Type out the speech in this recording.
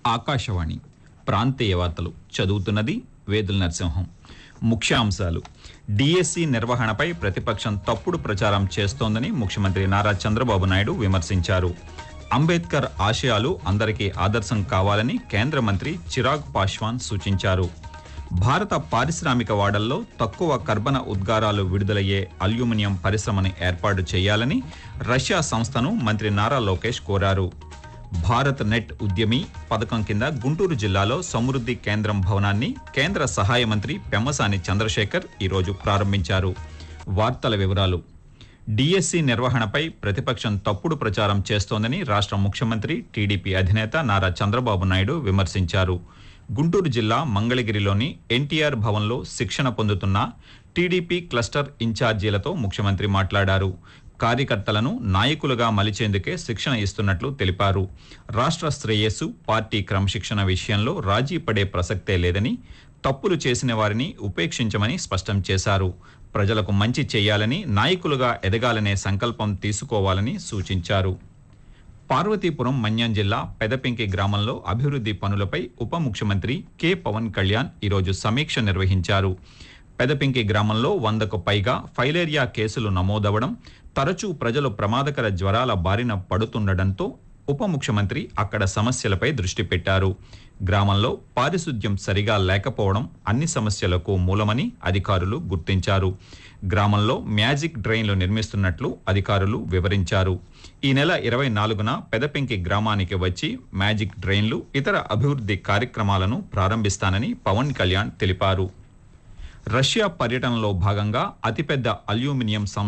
ఆకాశవాణి ప్రాంతీయ వార్తలు చదువుతున్నది వేదుల నరసింహం ముఖ్యాంశాలు డిఎస్సి నిర్వహణపై ప్రతిపక్షం తప్పుడు ప్రచారం చేస్తోందని ముఖ్యమంత్రి నారా చంద్రబాబు నాయుడు విమర్శించారు అంబేద్కర్ ఆశయాలు అందరికీ ఆదర్శం కావాలని కేంద్ర మంత్రి చిరాగ్ పాశ్వాన్ సూచించారు భారత పారిశ్రామిక వాడల్లో తక్కువ కర్బన ఉద్గారాలు విడుదలయ్యే అల్యూమినియం పరిశ్రమను ఏర్పాటు చేయాలని రష్యా సంస్థను మంత్రి నారా లోకేష్ కోరారు భారత్ నెట్ ఉద్యమి పథకం కింద గుంటూరు జిల్లాలో సమృద్ధి కేంద్రం భవనాన్ని కేంద్ర సహాయ మంత్రి పెమ్మసాని చంద్రశేఖర్ ఈరోజు ప్రారంభించారు వార్తల వివరాలు డిఎస్సి నిర్వహణపై ప్రతిపక్షం తప్పుడు ప్రచారం చేస్తోందని రాష్ట్ర ముఖ్యమంత్రి టీడీపీ అధినేత నారా చంద్రబాబు నాయుడు విమర్శించారు గుంటూరు జిల్లా మంగళగిరిలోని ఎన్టీఆర్ భవన్లో శిక్షణ పొందుతున్న టీడీపీ క్లస్టర్ ఇన్ఛార్జీలతో ముఖ్యమంత్రి మాట్లాడారు కార్యకర్తలను నాయకులుగా మలిచేందుకే శిక్షణ ఇస్తున్నట్లు తెలిపారు రాష్ట్ర శ్రేయస్సు పార్టీ క్రమశిక్షణ విషయంలో రాజీ పడే ప్రసక్తే లేదని తప్పులు చేసిన వారిని ఉపేక్షించమని స్పష్టం చేశారు ప్రజలకు మంచి చేయాలని నాయకులుగా ఎదగాలనే సంకల్పం తీసుకోవాలని సూచించారు పార్వతీపురం మన్యం జిల్లా పెదపింకి గ్రామంలో అభివృద్ధి పనులపై ఉప ముఖ్యమంత్రి కె పవన్ కళ్యాణ్ ఈరోజు సమీక్ష నిర్వహించారు పెదపింకి గ్రామంలో వందకు పైగా ఫైలేరియా కేసులు నమోదవడం తరచూ ప్రజలు ప్రమాదకర జ్వరాల బారిన పడుతుండటంతో ఉప ముఖ్యమంత్రి అక్కడ సమస్యలపై దృష్టి పెట్టారు గ్రామంలో పారిశుద్ధ్యం సరిగా లేకపోవడం అన్ని సమస్యలకు మూలమని అధికారులు గుర్తించారు గ్రామంలో మ్యాజిక్ డ్రైన్లు నిర్మిస్తున్నట్లు అధికారులు వివరించారు ఈ నెల ఇరవై నాలుగున పెదపెంకి గ్రామానికి వచ్చి మ్యాజిక్ డ్రైన్లు ఇతర అభివృద్ధి కార్యక్రమాలను ప్రారంభిస్తానని పవన్ కళ్యాణ్ తెలిపారు రష్యా పర్యటనలో భాగంగా అతిపెద్ద అల్యూమినియం సంస్థ